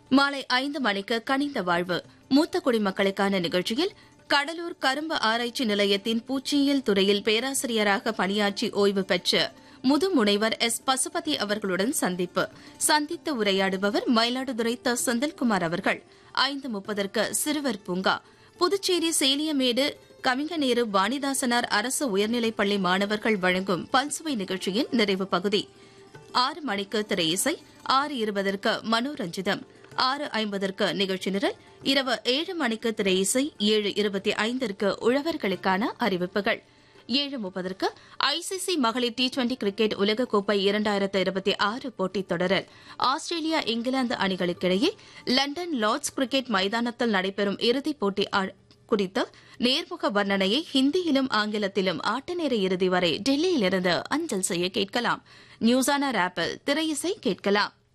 மாலை ஐந்து மணிக்கு கனிந்த வாழ்வு மூத்த குடிமக்களுக்கான நிகழ்ச்சியில் கடலூர் கரும்பு ஆராய்ச்சி நிலையத்தின் பூச்சியியல் துறையில் பேராசிரியராக பணியாற்றி ஓய்வு பெற்ற முதுமுனைவர் எஸ் பசுபதி அவர்களுடன் சந்திப்பு சந்தித்து உரையாடுபவர் மயிலாடுதுறை த செந்தில்குமார் அவர்கள் ஐந்து முப்பதற்கு சிறுவர் பூங்கா புதுச்சேரி சேலியமேடு கவிஞநேரு வாணிதாசனார் அரசு உயர்நிலைப் பள்ளி மாணவர்கள் வழங்கும் பல்சுவை நிகழ்ச்சியின் நிறைவு பகுதி ஆறு மணிக்கு திரை இசை ஆறு இருபதற்கு மனோரஞ்சிதம் ஆறு ஐம்பதற்கு நிகழ்ச்சி நிரல் இரவு ஏழு மணிக்கு திரை இசை ஏழு இருபத்தி ஐந்திற்கு உழவர்களுக்கான அறிவிப்புகள் ஏழு முப்பதற்கு ஐசிசி மகளிர் டி டுவெண்டி கிரிக்கெட் உலகக்கோப்பை இரண்டாயிரத்து இருபத்தி ஆறு போட்டித் தொடரில் ஆஸ்திரேலியா இங்கிலாந்து அணிகளுக்கிடையே லண்டன் லார்ட்ஸ் கிரிக்கெட் மைதானத்தில் நடைபெறும் இறுதிப் போட்டி ஆ- குறித்த நேர்முக வர்ணனையை ஹிந்தியிலும் ஆங்கிலத்திலும் ஆட்ட நேர இறுதி வரை டெல்லியிலிருந்து அஞ்சல் செய்ய கேட்கலாம் நியூஸான ஆப்பில் திரையிசை கேட்கலாம்